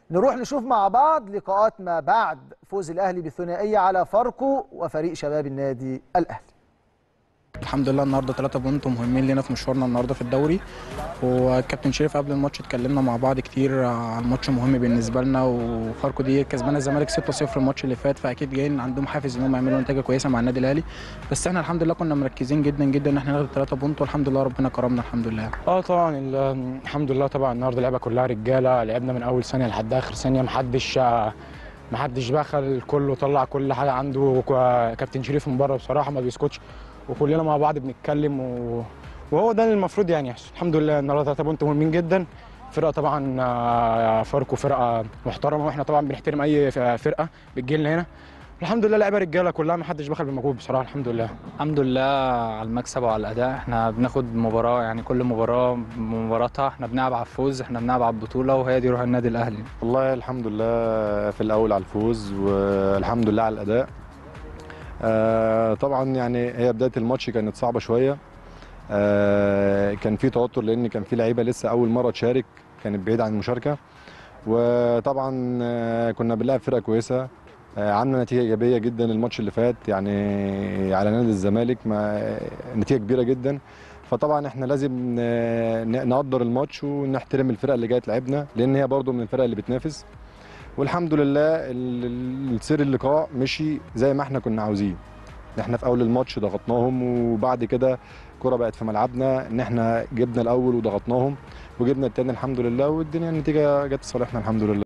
نروح نشوف مع بعض لقاءات ما بعد فوز الاهلي بالثنائيه على فاركو وفريق شباب النادي الاهلي الحمد لله النهارده 3 بونت مهمين لينا في مشوارنا النهارده في الدوري والكابتن شريف قبل الماتش اتكلمنا مع بعض كتير عن ماتش مهم بالنسبه لنا وفاركو دي كسبانه الزمالك 6-0 الماتش اللي فات فاكيد جايين عندهم حافز انهم يعملوا نتيجه كويسه مع النادي الاهلي بس احنا الحمد لله كنا مركزين جدا جدا ان احنا ناخد 3 بونت والحمد لله ربنا كرمنا الحمد لله اه طبعا ال- الحمد لله طبعا النهارده اللعبه كلها رجاله لعبنا من اول ثانيه لحد اخر ثانيه محدش آه، محدش بخل كله طلع كل حاجه عنده كا- كابتن شريف من بره بصراحه ما بيسكتش وكلنا مع بعض بنتكلم و... وهو ده اللي المفروض يعني يحصل الحمد لله النهارده 3 بونت مهمين جدا فرقه طبعا آه، فاركو فرقه محترمه واحنا طبعا بنحترم اي فرقه بتجي لنا هنا الحمد لله لعيبه رجاله كلها ما حدش بخل بالمجهود بصراحه الحمد لله الحمد لله على المكسب وعلى الاداء احنا بناخد مباراه يعني كل مباراه بمباراتها احنا بنلعب على الفوز احنا بنلعب على البطوله وهي دي روح النادي الاهلي والله الحمد لله في الاول على الفوز والحمد لله على الاداء آه، طبعا يعني هي بدايه الماتش كانت صعبه شويه آه، كان في توتر لان كان في لعيبه لسه اول مره تشارك كانت بعيده عن المشاركه وطبعا آه، كنا بنلعب فرقه كويسه آه، عملنا نتيجه ايجابيه جدا الماتش اللي فات يعني على نادي الزمالك ما نتيجه كبيره جدا فطبعا احنا لازم ن- نقدر الماتش ونحترم الفرقه اللي جايه تلعبنا لان هي برضو من الفرق اللي بتنافس والحمد لله ال- ال- السير اللقاء مشي زي ما احنا كنا عاوزين احنا في اول الماتش ضغطناهم وبعد كده الكرة بقت في ملعبنا ان احنا جبنا الاول وضغطناهم وجبنا التاني الحمد لله والدنيا النتيجه جت في صالحنا الحمد لله